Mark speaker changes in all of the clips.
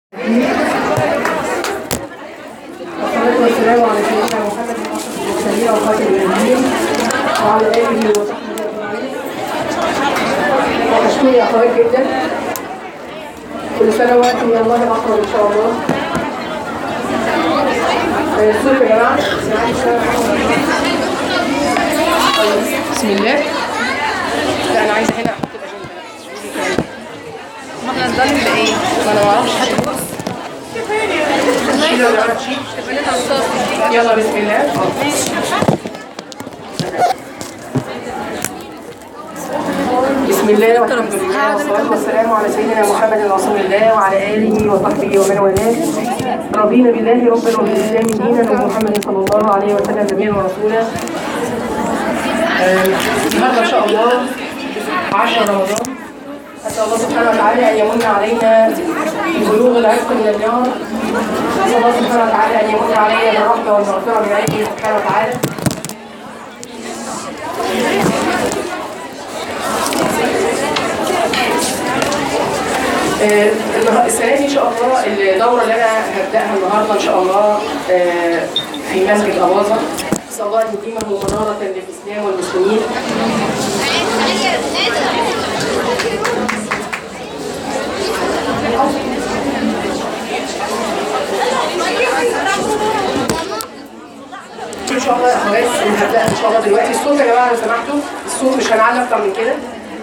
Speaker 1: والصلاة والسلام على سيدنا محمد أشرف المرسلين وخاتم النبيين وعلى آله وصحبه أجمعين. وأشكر يا أخوات جدا كل سنة وأنتم يا الله أكبر إن شاء الله. آه، الصوت يا جماعة بسم الله لا أنا عايزة هنا أحط الأجندة
Speaker 2: ما احنا نضل بايه؟
Speaker 1: ما أنا معرفش حد بص شيلوا يا جماعة شيل.
Speaker 2: بنات الصوص
Speaker 1: يلا بسم الله بسم الله والحمد لله والصلاة والسلام على سيدنا محمد رسول الله وعلى آله وصحبه ومن والاه رضينا بالله ربا وبالإسلام دينا ومحمد صلى الله عليه وسلم نبيا ورسولا آه، النهارده إن شاء الله 10 رمضان أسأل الله سبحانه وتعالى أن يمن علينا ببلوغ العتق من النار أسأل الله سبحانه وتعالى أن يمن علينا بالرحمة والمغفرة من عنده سبحانه وتعالى آه، النها- السنة دي إن شاء الله الدورة اللي أنا هبدأها النهاردة إن شاء الله آه، في مسجد أباظة أسأل الله أن يديمه منارة للإسلام والمسلمين ان شاء الله يا اخوات هنبدا ان شاء الله دلوقتي الصوت يا جماعه لو سمحتوا الصوت مش هنعلي اكتر من كده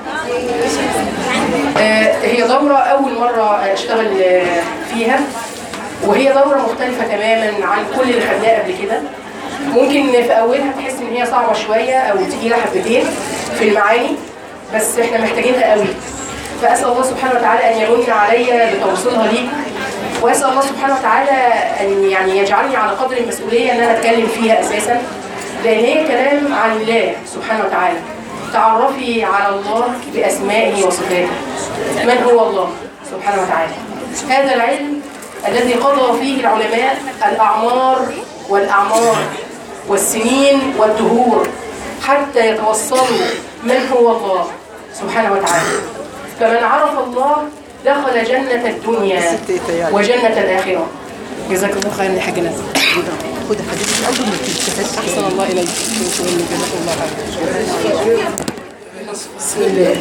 Speaker 1: آه، هي دورة أول مرة أشتغل آه، فيها وهي دورة مختلفة تماما عن كل اللي خدناه قبل كده ممكن في أولها تحس إن هي صعبة شوية أو تقيلة حبتين في المعاني بس إحنا محتاجينها قوي فأسأل الله سبحانه وتعالى أن يمن عليا بتوصيلها ليكم وأسأل الله سبحانه وتعالى أن يعني يجعلني على قدر المسؤولية أن أنا أتكلم فيها أساسا لأن هي كلام عن الله سبحانه وتعالى تعرفي على الله بأسمائه وصفاته من هو الله سبحانه وتعالى هذا العلم الذي قضى فيه العلماء الأعمار والأعمار والسنين والدهور حتى يتوصلوا من هو الله سبحانه وتعالى فمن عرف الله دخل جنة الدنيا وجنة الآخرة جزاك الله خيرا يا حاج نازل
Speaker 3: خد حديث الأول ما تنساش
Speaker 1: أحسن الله إليك جزاك الله خيرا بسم الله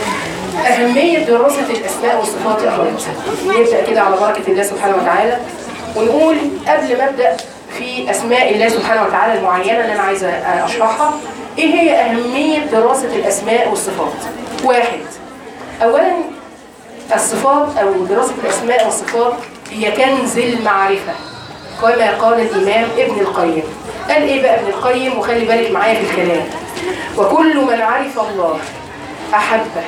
Speaker 1: أهمية دراسة الأسماء والصفات يا أخوات نبدأ كده على بركة الله سبحانه وتعالى ونقول قبل ما أبدأ في أسماء الله سبحانه وتعالى المعينة اللي أنا عايزة أشرحها إيه هي أهمية دراسة الأسماء والصفات؟ واحد أولا الصفات أو دراسة الأسماء والصفات هي كنز المعرفة كما قال الإمام ابن القيم قال إيه بقى ابن القيم وخلي بالك معايا في الكلام وكل من عرف الله أحبه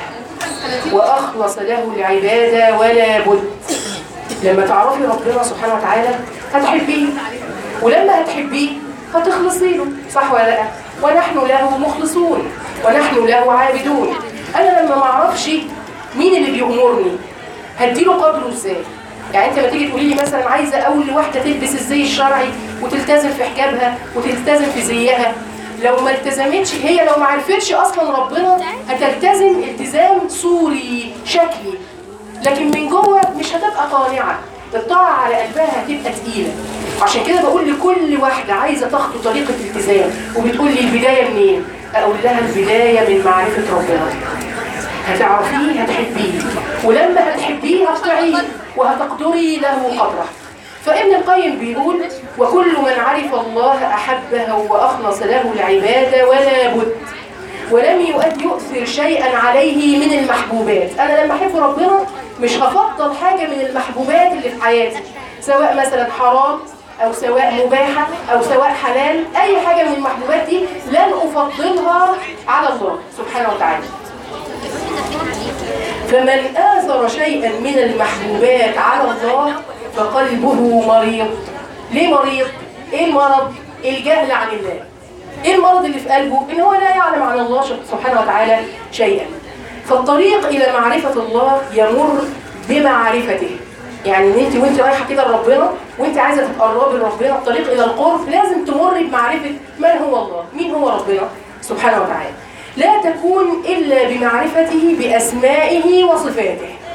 Speaker 1: وأخلص له العبادة ولا بد لما تعرفي ربنا سبحانه وتعالى هتحبيه ولما هتحبيه هتخلصي له صح ولا لا ونحن له مخلصون ونحن له عابدون انا لما ما اعرفش مين اللي بيأمرني هديله قدره ازاي يعني انت لما تيجي تقولي لي مثلا عايزه اول واحده تلبس الزي الشرعي وتلتزم في حجابها وتلتزم في زيها لو ما التزمتش هي لو ما عرفتش اصلا ربنا هتلتزم التزام صوري شكلي لكن من جوه مش هتبقى قانعه الطاعه على قلبها هتبقى تقيله عشان كده بقول لكل واحده عايزه تخطو طريقه التزام وبتقول لي البدايه منين اقول لها البدايه من معرفه ربنا هتعرفيه هتحبيه ولما هتحبيه هتطيعيه وهتقدري له قدره فابن القيم بيقول وكل من عرف الله أحبه وأخلص له العبادة ولا بد ولم يؤد يؤثر شيئا عليه من المحبوبات أنا لما أحب ربنا مش هفضل حاجة من المحبوبات اللي في حياتي سواء مثلا حرام أو سواء مباحة أو سواء حلال أي حاجة من المحبوبات دي لن أفضلها على الله سبحانه وتعالى فمن آثر شيئا من المحبوبات على الله فقلبه مريض ليه مريض؟ ايه المرض؟ الجهل عن الله ايه المرض اللي في قلبه؟ ان هو لا يعلم عن الله سبحانه وتعالى شيئا فالطريق الى معرفة الله يمر بمعرفته يعني ان انت وانت رايحه كده لربنا وانت عايزه تتقربي لربنا الطريق الى القرب لازم تمر بمعرفه من هو الله مين هو ربنا سبحانه وتعالى لا تكون الا بمعرفته باسمائه وصفاته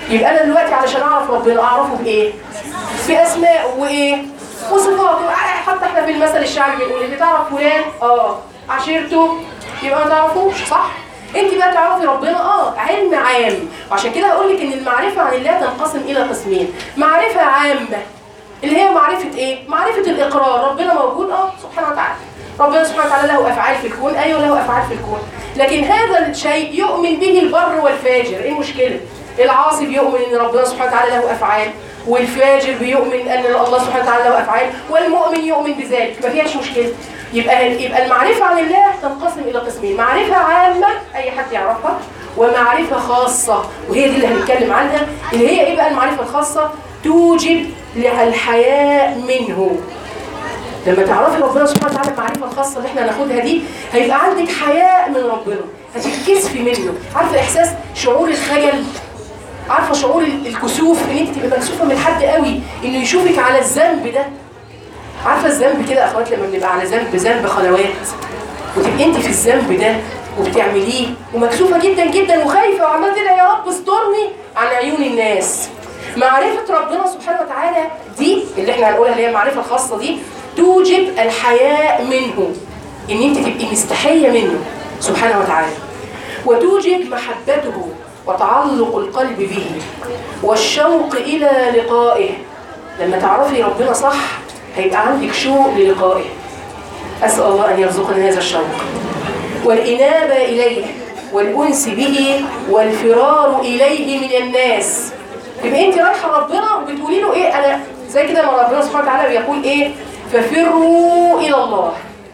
Speaker 1: يبقى انا دلوقتي علشان اعرف ربنا اعرفه بايه باسمائه وايه وصفاته حتى احنا في المثل الشعبي بنقول اللي تعرف فلان اه عشيرته يبقى ما تعرفوش صح انت بقى تعرفي ربنا اه علم عام وعشان كده هقول لك ان المعرفه عن الله تنقسم الى قسمين معرفه عامه اللي هي معرفه ايه معرفه الاقرار ربنا موجود اه سبحانه وتعالى ربنا سبحانه وتعالى له افعال في الكون ايوه له افعال في الكون لكن هذا الشيء يؤمن به البر والفاجر ايه المشكله العاصي بيؤمن ان ربنا سبحانه وتعالى له افعال والفاجر بيؤمن ان الله سبحانه وتعالى له افعال والمؤمن يؤمن بذلك ما فيهاش مشكله يبقى يبقى المعرفه عن الله تنقسم الى قسمين معرفه عامه اي حد يعرفها ومعرفه خاصه وهي دي اللي هنتكلم عنها اللي هي ايه بقى المعرفه الخاصه توجب الحياء منه لما تعرفي ربنا سبحانه وتعالى المعرفه الخاصه اللي احنا هناخدها دي هيبقى عندك حياء من ربنا هتتكسفي منه عارفه احساس شعور الخجل عارفه شعور الكسوف ان انت تبقى مكسوفه من حد قوي انه يشوفك على الذنب ده عارفه الذنب كده يا اخوات لما بنبقى على ذنب ذنب خلوات وتبقي انت في الذنب ده وبتعمليه ومكسوفه جدا جدا وخايفه وعماله تدعي يا رب استرني عن عيون الناس معرفه ربنا سبحانه وتعالى دي اللي احنا هنقولها اللي هي المعرفه الخاصه دي توجب الحياء منه ان انت تبقي مستحيه منه سبحانه وتعالى وتوجب محبته وتعلق القلب به والشوق الى لقائه لما تعرفي ربنا صح هيبقى عندك شوق للقائه اسال الله ان يرزقنا هذا الشوق والانابه اليه والانس به والفرار اليه من الناس يبقى انت رايحه ربنا وبتقولي له ايه انا زي كده ما ربنا سبحانه وتعالى بيقول ايه ففروا الى الله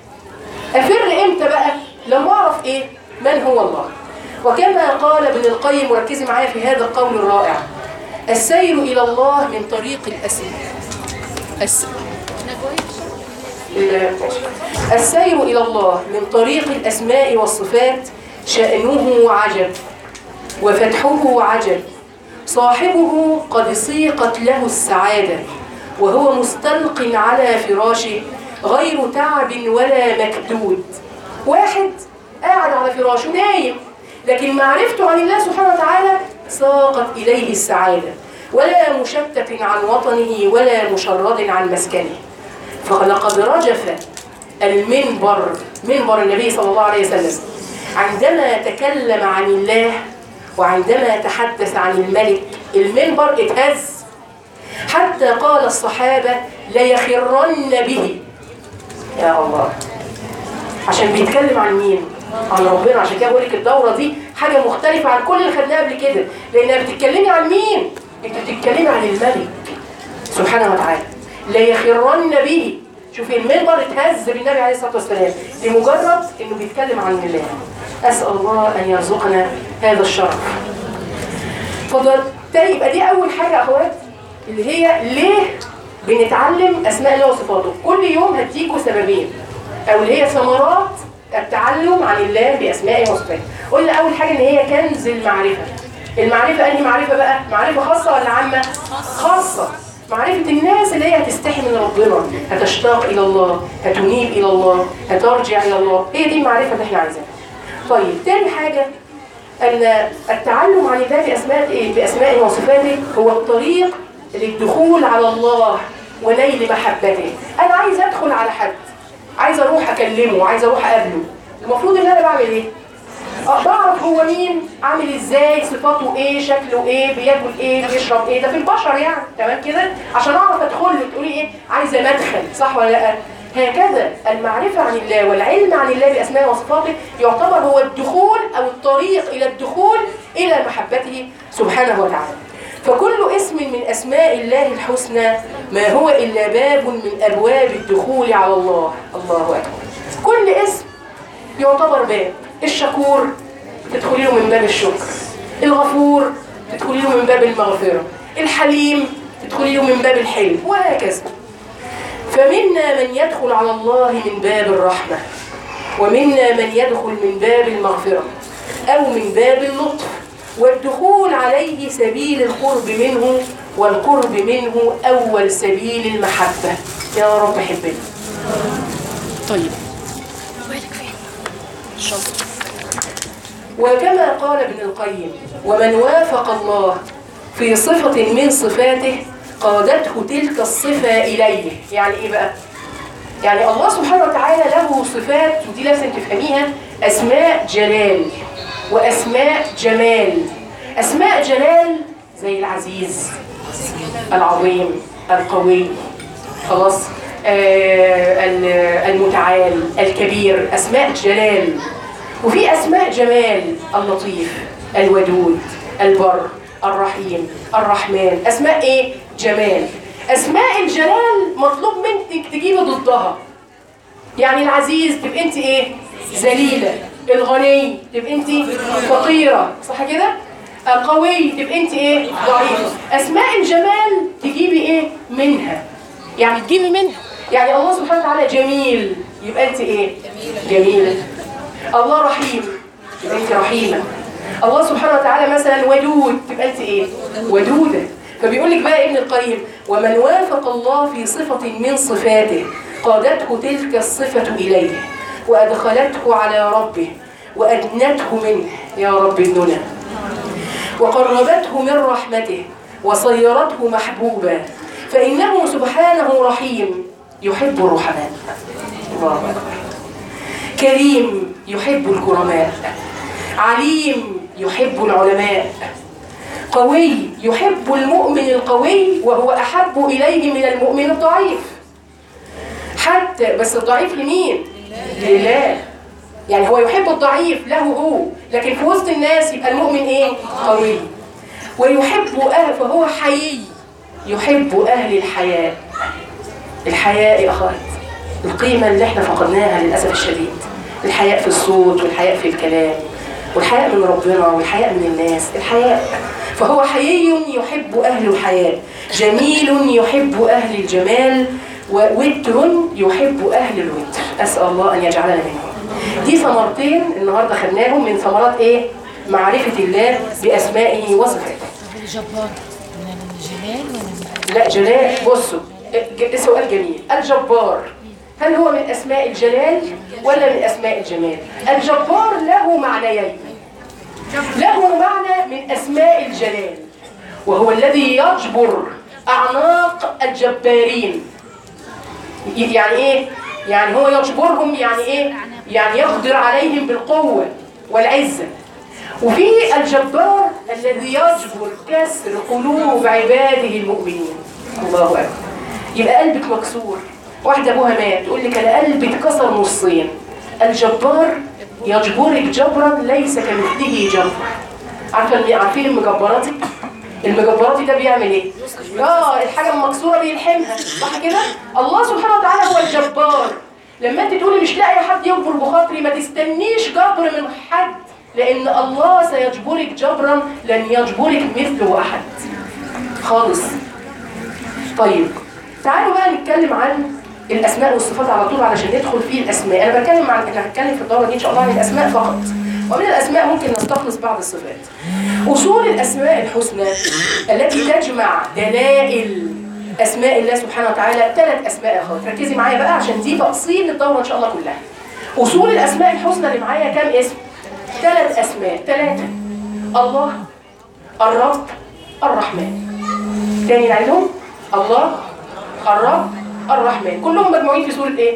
Speaker 1: افر امتى بقى لما اعرف ايه من هو الله وكما قال ابن القيم وركزي معايا في هذا القول الرائع السير الى الله من طريق الاسماء الس... السير الى الله من طريق الاسماء والصفات شانه عجب وفتحه عجب صاحبه قد سيقت له السعاده وهو مستلق على فراشه غير تعب ولا مكدود واحد قاعد على فراشه نايم لكن معرفته عن الله سبحانه وتعالى ساقت إليه السعادة ولا مشتت عن وطنه ولا مشرد عن مسكنه فلقد رجف المنبر منبر النبي صلى الله عليه وسلم عندما تكلم عن الله وعندما تحدث عن الملك المنبر اتهز حتى قال الصحابة ليخرن به يا الله عشان بيتكلم عن مين؟ عن ربنا عشان كده بقول لك الدورة دي حاجة مختلفة عن كل اللي خدناها قبل كده لأنها بتتكلمي عن مين؟ أنت بتتكلمي عن الملك سبحانه وتعالى ليخرن به شوفي المنبر اتهز بالنبي عليه الصلاة والسلام لمجرد إنه بيتكلم عن الله أسأل الله أن يرزقنا هذا الشرف فضل تاني يبقى دي أول حاجة يا أخوات اللي هي ليه بنتعلم اسماء الله وصفاته كل يوم هديكوا سببين او اللي هي ثمرات التعلم عن الله باسمائه وصفاته قلنا اول حاجه ان هي كنز المعرفه المعرفه انهي معرفه بقى معرفه خاصه ولا عامه خاصه معرفة الناس اللي هي هتستحي من ربنا هتشتاق إلى الله هتنيب إلى الله هترجع إلى الله هي دي المعرفة اللي احنا عايزينها طيب تاني حاجة أن التعلم عن الله بأسماء إيه؟ بأسمائه وصفاته هو الطريق للدخول على الله ونيل محبته انا عايز ادخل على حد عايز اروح اكلمه عايز اروح اقابله المفروض ان انا بعمل ايه اه بعرف هو مين عامل ازاي صفاته ايه شكله ايه بياكل ايه بيشرب ايه ده في البشر يعني تمام كده عشان اعرف ادخل له تقولي ايه عايزه مدخل صح ولا لا هكذا المعرفة عن الله والعلم عن الله بأسمائه وصفاته يعتبر هو الدخول أو الطريق إلى الدخول إلى محبته سبحانه وتعالى فكل اسم من أسماء الله الحسنى ما هو إلا باب من أبواب الدخول على الله الله أكبر كل اسم يعتبر باب الشكور تدخلي له من باب الشكر الغفور تدخلي له من باب المغفرة الحليم تدخلي له من باب الحلم وهكذا فمنا من يدخل على الله من باب الرحمة ومنا من يدخل من باب المغفرة أو من باب اللطف والدخول عليه سبيل القرب منه والقرب منه أول سبيل المحبة يا رب حبنا طيب وكما قال ابن القيم ومن وافق الله في صفة من صفاته قادته تلك الصفة إليه يعني إيه بقى؟ يعني الله سبحانه وتعالى له صفات ودي لازم تفهميها أسماء جلال وأسماء جمال أسماء جلال زي العزيز العظيم القوي خلاص آه ال- المتعال الكبير أسماء جلال وفي أسماء جمال اللطيف الودود البر الرحيم الرحمن أسماء إيه؟ جمال أسماء الجلال مطلوب منك تجيبي ضدها يعني العزيز تبقى انت ايه ذليله الغني تبقى انت فقيره صح كده القوي تبقى انت ايه ضعيفه اسماء الجمال تجيبي ايه منها يعني تجيبي منها يعني الله سبحانه وتعالى جميل يبقى انت ايه جميله الله رحيم يبقى انت رحيمه الله سبحانه وتعالى مثلا ودود تبقى انت ايه ودوده فبيقول لك بقى ابن القيم ومن وافق الله في صفة من صفاته قادته تلك الصفة إليه وأدخلته على ربه وأدنته منه يا رب ادننا وقربته من رحمته وصيرته محبوبا فإنه سبحانه رحيم يحب الرحماء الله أكبر كريم يحب الكرماء عليم يحب العلماء قوي يحب المؤمن القوي وهو أحب إليه من المؤمن الضعيف حتى بس الضعيف لمين؟ لله يعني هو يحب الضعيف له هو لكن في وسط الناس يبقى المؤمن ايه؟ قوي ويحب أهل فهو حيي يحب أهل الحياء الحياء يا أخوات القيمة اللي احنا فقدناها للأسف الشديد الحياء في الصوت والحياء في الكلام والحياء من ربنا والحياء من الناس الحياء فهو حيي يحب أهل الحياء جميل يحب أهل الجمال ووتر يحب أهل الوتر أسأل الله أن يجعلنا منهم دي ثمرتين النهاردة خدناهم من ثمرات إيه؟ معرفة الله بأسمائه وصفاته
Speaker 4: الجبار من الجلال ولا من
Speaker 1: لا جلال بصوا ج- سؤال جميل الجبار هل هو من اسماء الجلال ولا من اسماء الجمال الجبار له معنيين له معنى من اسماء الجلال وهو الذي يجبر اعناق الجبارين ي- يعني ايه يعني هو يجبرهم يعني ايه يعني يقدر عليهم بالقوه والعزه وفي الجبار الذي يجبر كسر قلوب عباده المؤمنين الله اكبر يبقى قلبك مكسور واحده ابوها مات تقول لك انا قلبي اتكسر نصين الجبار يجبرك جبرا ليس كمثله جبر عارفه عارفين المجبراتي المجبراتي ده بيعمل ايه اه الحاجه المكسوره بيلحمها صح كده الله سبحانه وتعالى هو الجبار لما انت تقولي مش لاقي حد يجبر بخاطري ما تستنيش جبر من حد لان الله سيجبرك جبرا لن يجبرك مثله احد خالص طيب تعالوا بقى نتكلم عن الاسماء والصفات على طول علشان ندخل في الاسماء انا بتكلم عن انا هتكلم في الدوره دي ان شاء الله عن الاسماء فقط ومن الاسماء ممكن نستخلص بعض الصفات اصول الاسماء الحسنى التي تجمع دلائل اسماء الله سبحانه وتعالى ثلاث اسماء يا اخوات ركزي معايا بقى عشان دي تفصيل الدوره ان شاء الله كلها اصول الاسماء الحسنى اللي معايا كام اسم ثلاث اسماء ثلاثه الله الرب الرحمن تاني نعيدهم الله الرب الرحمن كلهم مجموعين في سورة ايه؟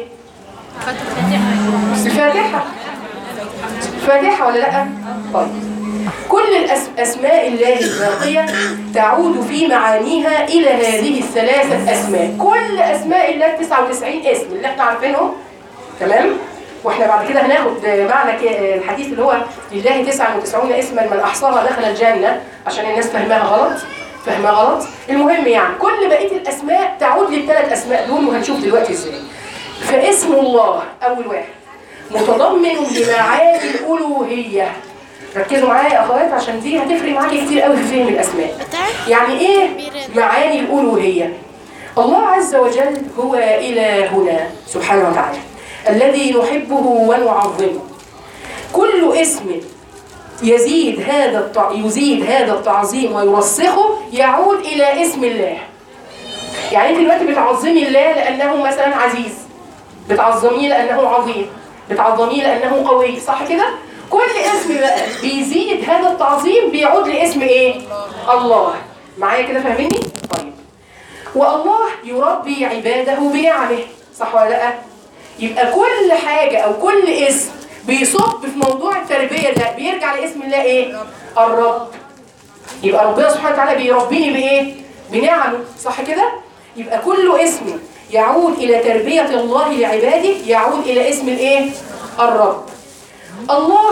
Speaker 1: الفاتحة الفاتحة ولا لا؟ طيب كل الأسماء الله الباقية تعود في معانيها إلى هذه الثلاثة أسماء كل أسماء الله 99 اسم اللي احنا عارفينهم تمام؟ واحنا بعد كده هناخد معنى ك- الحديث اللي هو لله 99 اسما من احصاها دخل الجنه عشان الناس فهمها غلط فهمها غلط المهم يعني كل بقيه الاسماء تعود للثلاث اسماء دول وهنشوف دلوقتي ازاي فاسم الله اول واحد متضمن لمعاني الالوهيه ركزوا معايا يا اخوات عشان دي هتفرق معاكي كتير قوي في فهم الاسماء يعني ايه معاني الالوهيه الله عز وجل هو إلهنا سبحانه وتعالى الذي نحبه ونعظمه كل اسم يزيد هذا التع... يزيد هذا التعظيم ويرسخه يعود إلى اسم الله يعني انت دلوقتي بتعظمي الله لأنه مثلا عزيز بتعظميه لأنه عظيم بتعظميه لأنه قوي صح كده؟ كل اسم بقى بيزيد هذا التعظيم بيعود لاسم ايه؟ الله معايا كده فاهميني طيب والله يربي عباده بنعمه صح ولا لا يبقى كل حاجه او كل اسم بيصب في موضوع التربيه ده بيرجع لاسم الله ايه الرب يبقى ربنا سبحانه وتعالى بيربيني بايه بنعمه صح كده يبقى كل اسم يعود الى تربيه الله لعباده يعود الى اسم الايه الرب الله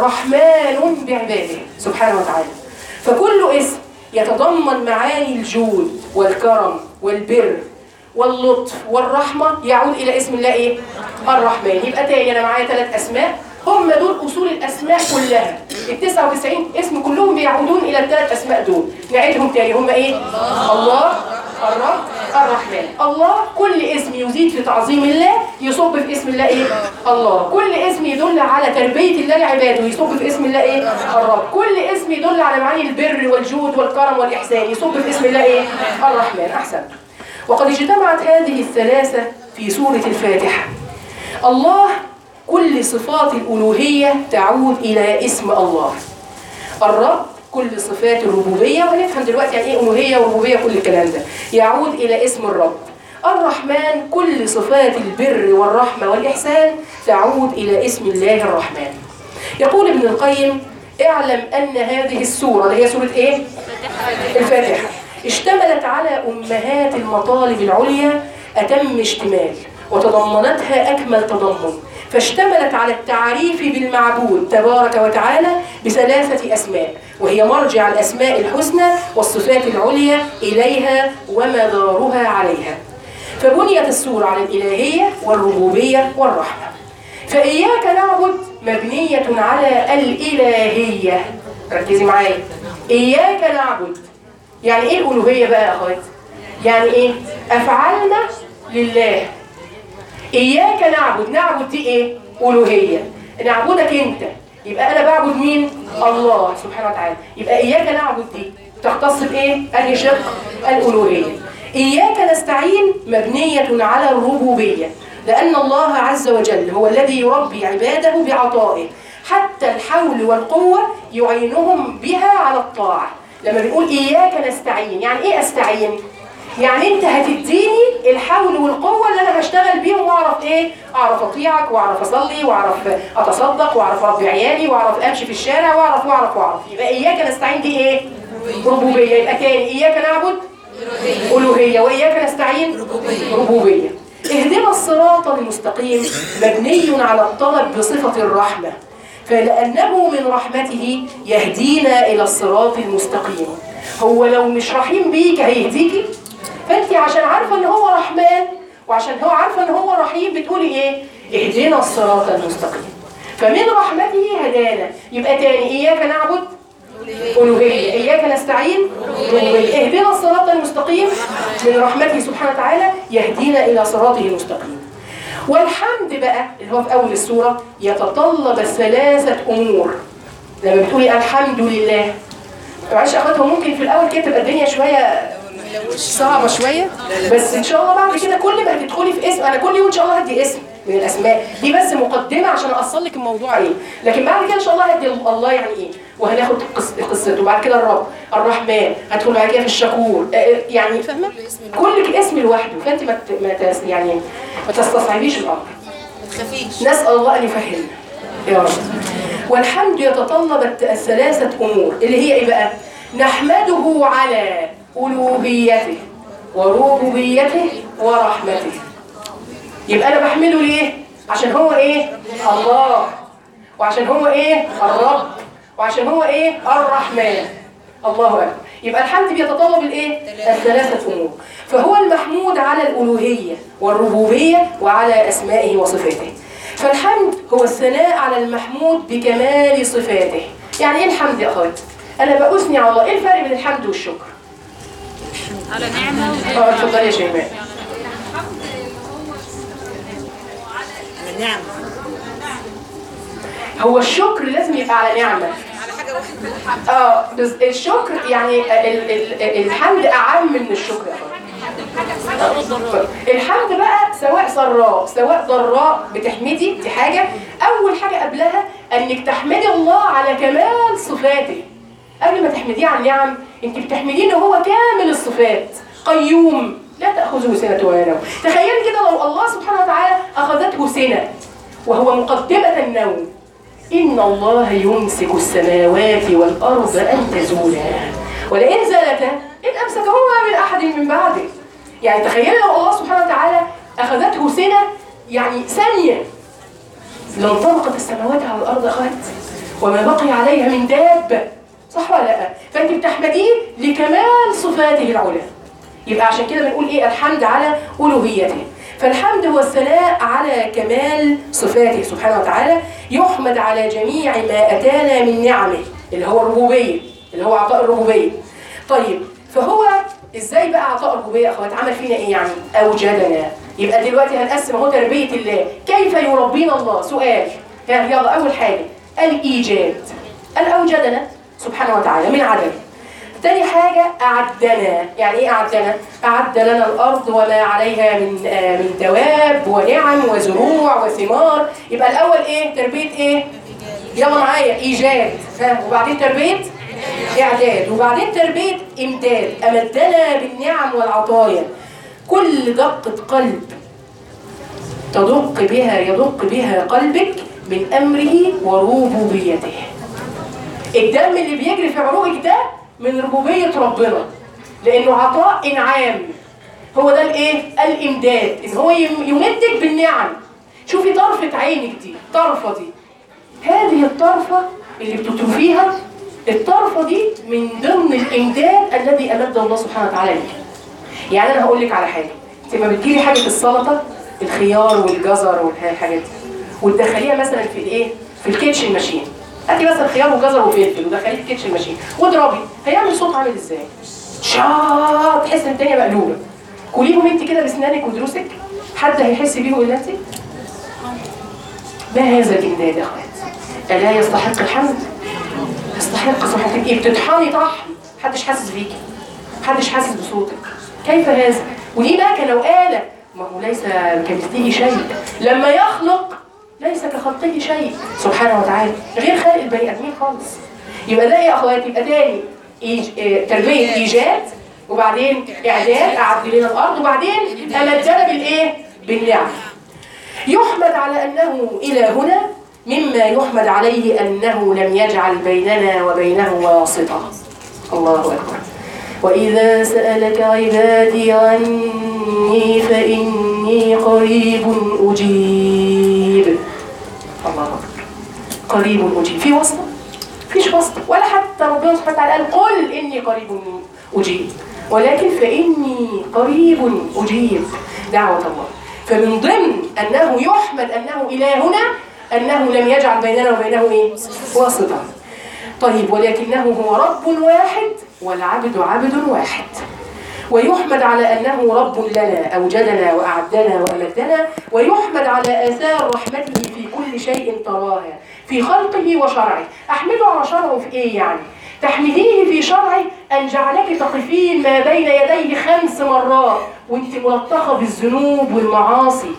Speaker 1: رحمن بعباده سبحانه وتعالى فكل اسم يتضمن معاني الجود والكرم والبر واللطف والرحمة يعود إلى اسم الله إيه؟ الرحمن يبقى تاني أنا معايا ثلاث أسماء هم دول أصول الأسماء كلها ال 99 اسم كلهم بيعودون إلى الثلاث أسماء دول نعيدهم تاني هم إيه؟ الله الرب الرحمن الله كل اسم يزيد في تعظيم الله يصب في اسم الله ايه الله كل اسم يدل على تربية الله لعباده يصب في اسم الله ايه الرب كل اسم يدل على معاني البر والجود والكرم والإحسان يصب في اسم الله ايه الرحمن أحسن وقد اجتمعت هذه الثلاثة في سورة الفاتحة الله كل صفات الألوهية تعود إلى اسم الله الرب كل صفات الربوبية وهنفهم دلوقتي يعني ايه ألوهية وربوبية كل الكلام ده يعود إلى اسم الرب الرحمن كل صفات البر والرحمة والإحسان تعود إلى اسم الله الرحمن يقول ابن القيم اعلم أن هذه السورة اللي هي سورة ايه؟ الفاتحة اشتملت على أمهات المطالب العليا أتم اشتمال وتضمنتها أكمل تضمن فاشتملت على التعريف بالمعبود تبارك وتعالى بثلاثة أسماء وهي مرجع الأسماء الحسنى والصفات العليا إليها ومدارها عليها فبنيت السورة على الإلهية والربوبية والرحمة فإياك نعبد مبنية على الإلهية ركزي معايا إياك نعبد يعني إيه الألوهية بقى يا أخوات؟ يعني إيه؟ أفعالنا لله إياك نعبد نعبد دي إيه؟ ألوهية نعبدك أنت يبقى أنا بعبد مين؟ الله سبحانه وتعالى يبقى إياك نعبد دي تختص بإيه؟ أنهي شق؟ الألوهية إياك نستعين مبنية على الربوبية لأن الله عز وجل هو الذي يربي عباده بعطائه حتى الحول والقوة يعينهم بها على الطاعة لما بنقول إياك نستعين يعني إيه أستعين؟ يعني انت هتديني الحول والقوه اللي انا هشتغل بيهم واعرف ايه اعرف اطيعك واعرف اصلي واعرف اتصدق واعرف اربي عيالي واعرف امشي في الشارع واعرف واعرف واعرف يبقى اياك نستعين دي ايه ربوبيه يبقى تاني اياك نعبد الوهيه واياك نستعين ربوبيه اهدنا الصراط المستقيم مبني على الطلب بصفه الرحمه فلانه من رحمته يهدينا الى الصراط المستقيم هو لو مش رحيم بيك هيهديكي فانت عشان عارفه ان هو رحمن وعشان هو عارفه ان هو رحيم بتقولي ايه اهدنا الصراط المستقيم فمن رحمته هدانا يبقى تاني اياك نعبد ألوهية إياك نستعين ربوبية اهدنا الصراط المستقيم من رحمته سبحانه وتعالى يهدينا إلى صراطه المستقيم والحمد بقى اللي هو في أول السورة يتطلب ثلاثة أمور لما بتقولي الحمد لله معلش يا اخوات هو ممكن في الاول كده تبقى الدنيا شويه صعبه شويه بس ان شاء الله بعد كده كل ما هتدخلي في اسم انا كل يوم ان شاء الله هدي اسم من الاسماء دي بس مقدمه عشان اوصل لك الموضوع ايه لكن بعد كده ان شاء الله هدي الله يعني ايه وهناخد قص- قصته وبعد كده الرب الرحمن هدخل بعد كده في الشكور آه، آه، يعني فاهمه كل اسم لوحده فانت ما ت- ما تس- يعني ما تستصعبيش الامر
Speaker 2: تخافيش
Speaker 1: نسأل الله أن يفهمنا يا رب والحمد يتطلب الت- الثلاثة أمور اللي هي إيه بقى؟ نحمده على ألوهيته وربوبيته ورحمته يبقى أنا بحمده ليه؟ عشان هو إيه؟ الله وعشان هو إيه؟ الرب وعشان هو إيه؟ الرحمن الله أكبر يبقى الحمد بيتطلب الإيه؟ الثلاثة أمور فهو المحمود على الألوهية والربوبية وعلى أسمائه وصفاته فالحمد هو الثناء على المحمود بكمال صفاته يعني إيه الحمد يا أخوات؟ أنا بأثني على الله إيه الفرق بين الحمد والشكر؟
Speaker 2: على نعمة
Speaker 1: اه اتفضلي يا شيماء
Speaker 3: نعم
Speaker 1: هو الشكر لازم يبقى على نعمة اه بس الشكر يعني ال ال الحمد أعم من الشكر يا أخوات. الحمد بقى سواء سراء سواء ضراء بتحمدي دي حاجة أول حاجة قبلها أنك تحمدي الله على كمال صفاته قبل ما تحمديه على النعم انت بتحمديه ان هو كامل الصفات قيوم لا تاخذه سنه ولا نوم تخيلي كده لو الله سبحانه وتعالى اخذته سنه وهو مقدمه النوم إن الله يمسك السماوات والأرض أن تزولا ولئن زالتا إن أمسكهما من أحد من بعده يعني تخيلوا لو الله سبحانه وتعالى أخذته سنة يعني ثانية لانطلقت السماوات على الأرض أخذت وما بقي عليها من دابة صح ولا لا؟ فأنت بتحمديه لكمال صفاته العلى يبقى عشان كده بنقول ايه الحمد على الوهيته فالحمد هو الثناء على كمال صفاته سبحانه وتعالى يحمد على جميع ما اتانا من نعمه اللي هو الربوبيه اللي هو عطاء الربوبيه طيب فهو ازاي بقى عطاء الربوبيه يا اخوات عمل فينا ايه يعني اوجدنا يبقى دلوقتي هنقسم اهو تربيه الله كيف يربينا الله سؤال يعني يلا اول حاجه الايجاد قال اوجدنا سبحانه وتعالى من عدم تاني حاجة أعدنا يعني إيه أعدنا؟ أعد لنا الأرض وما عليها من آه من دواب ونعم وزروع وثمار يبقى الأول إيه؟ تربية إيه؟ يلا معايا إيجاد ها وبعدين تربية إعداد وبعدين تربية إمداد أمدنا بالنعم والعطايا كل دقة قلب تدق بها يدق بها قلبك من أمره وربوبيته الدم اللي بيجري في عروقك ده من ربوبية ربنا لأنه عطاء إنعام هو ده الإيه؟ الإمداد إن هو يم- يمدك بالنعم شوفي طرفة عينك دي الطرفة دي هذه الطرفة اللي بتطرفيها الطرفة دي من ضمن الإمداد الذي أمد الله سبحانه وتعالى لك يعني أنا هقول لك على حاجة أنت لما بتجيبي حاجة السلطة الخيار والجزر والحاجات دي وتدخليها مثلا في الإيه؟ في الكيتشن ماشين هاتي مثلا خيار وجزر وفلفل ودخليه في الكيتشن ماشين واضربي هيعمل صوت عامل ازاي؟ شاط تحس ان الدنيا مقلوبه كليهم انت كده بسنانك ودروسك حد هيحس بيهم الا انت؟ ما هذا الامداد يا اخوات؟ الا يستحق الحمد؟ يستحق سبحانه ايه بتطحني طحن محدش حاسس بيكي محدش حاسس بصوتك كيف هذا؟ ودي مكنه لو آلة ما هو ليس كمثله شيء لما يخلق ليس كخلقه شيء سبحانه وتعالى غير خلق البني ادمين خالص يبقى ده ايه يا اخواتي يبقى تاني إيج... إيه، تربيه ايجاد وبعدين اعداد اعد لنا الارض وبعدين امدنا بالايه بالنعم يحمد على انه الى هنا مما يحمد عليه انه لم يجعل بيننا وبينه واسطه الله اكبر واذا سالك عبادي عني فاني قريب اجيب الله اكبر قريب اجيب في واسطه فيش واسطه ولا حتى ربنا سبحانه وتعالى قال قل اني قريب اجيب ولكن فاني قريب اجيب دعوه الله فمن ضمن انه يحمد انه الهنا انه لم يجعل بيننا وبينه ايه واسطه طيب ولكنه هو رب واحد والعبد عبد واحد ويحمد على أنه رب لنا أوجدنا وأعدنا وأمدنا ويحمد على آثار رحمته في كل شيء تراها في خلقه وشرعه أحمده على شرعه في إيه يعني؟ تحمديه في شرعه أن جعلك تقفين ما بين يديه خمس مرات وانت ملطخة بالذنوب والمعاصي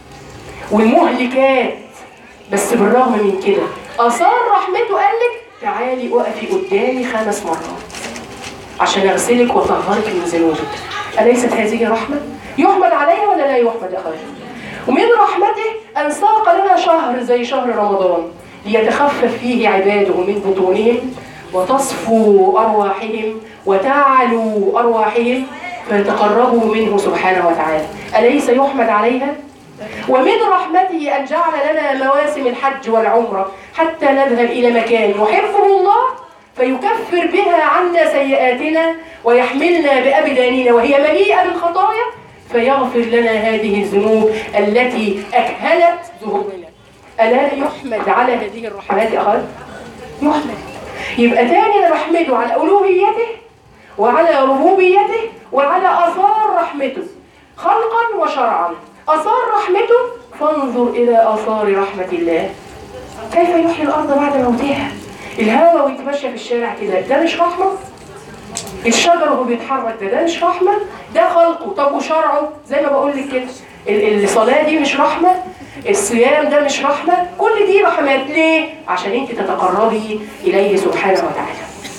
Speaker 1: والمهلكات بس بالرغم من كده آثار رحمته قال لك تعالي وقفي قدامي خمس مرات عشان اغسلك واطهرك من ذنوبك اليست هذه رحمه يحمد عليها ولا لا يحمد يا اخواتي ومن رحمته ان ساق لنا شهر زي شهر رمضان ليتخفف فيه عباده من بطونهم وتصفو ارواحهم وتعلو ارواحهم فيتقربوا منه سبحانه وتعالى اليس يحمد عليها ومن رحمته أن جعل لنا مواسم الحج والعمرة حتى نذهب إلى مكان يحبه الله فيكفر بها عنا سيئاتنا ويحملنا بأبداننا وهي مليئة بالخطايا فيغفر لنا هذه الذنوب التي أكهلت ذهوبنا ألا يحمد على هذه الرحمات أخذ؟ يحمد يبقى تاني أنا بحمده على ألوهيته وعلى ربوبيته وعلى آثار رحمته خلقا وشرعا آثار رحمته فانظر إلى آثار رحمة الله كيف يحيي الأرض بعد موتها الهواء وانت ماشية في الشارع كده ده مش رحمة الشجر وهو بيتحرك ده ده مش رحمة ده خلقه طب وشرعه زي ما بقول لك كده ال- الصلاة دي مش رحمة الصيام ده مش رحمة كل دي رحمات ليه؟ عشان انت تتقربي إليه سبحانه وتعالى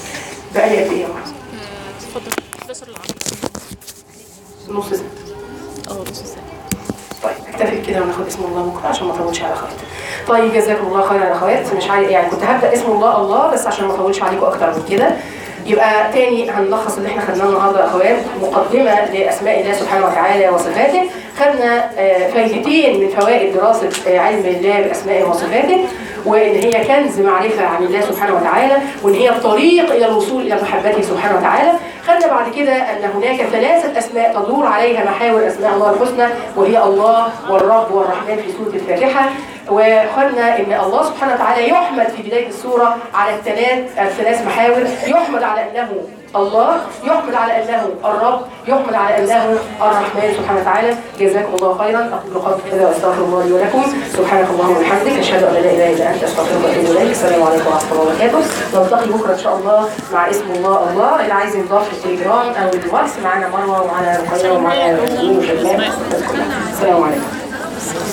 Speaker 1: بقالي قد ايه يا مرة؟
Speaker 2: اتفضل 11 العصر
Speaker 1: نص ساعة
Speaker 2: اه نص ساعة
Speaker 1: طيب اكتفي كده وناخد اسم الله بكره عشان ما اطولش على اخوات. طيب جزاكم الله خيرا يا اخوات مش عايز يعني كنت هبدا اسم الله الله بس عشان ما اطولش عليكم اكتر من كده يبقى تاني هنلخص اللي احنا خدناه النهارده يا اخوات مقدمه لاسماء الله سبحانه وتعالى وصفاته خدنا آه، فايدتين من فوائد دراسه آه، علم الله باسمائه وصفاته وان هي كنز معرفه عن الله سبحانه وتعالى وان هي الطريق الى الوصول الى محبته سبحانه وتعالى خدنا بعد كده ان هناك ثلاثه اسماء تدور عليها محاور اسماء الله الحسنى وهي الله والرب والرحمن في سوره الفاتحه وخدنا ان الله سبحانه وتعالى يحمد في بدايه السوره على الثلاث الثلاث محاور يحمد على انه الله يحمد على انه الرب يحمد على انه الرحمن سبحانه وتعالى جزاكم الله خيرا اقول قولي هذا واستغفر الله لي ولكم سبحانك اللهم وبحمدك اشهد ان لا اله الا انت استغفرك واتوب اليك السلام عليكم ورحمه الله وبركاته نلتقي بكره ان شاء الله مع اسم الله الله اللي عايز ينضاف في التليجرام او الواتس معانا مروه ومعانا رقيه ومعانا نور وشباب السلام عليكم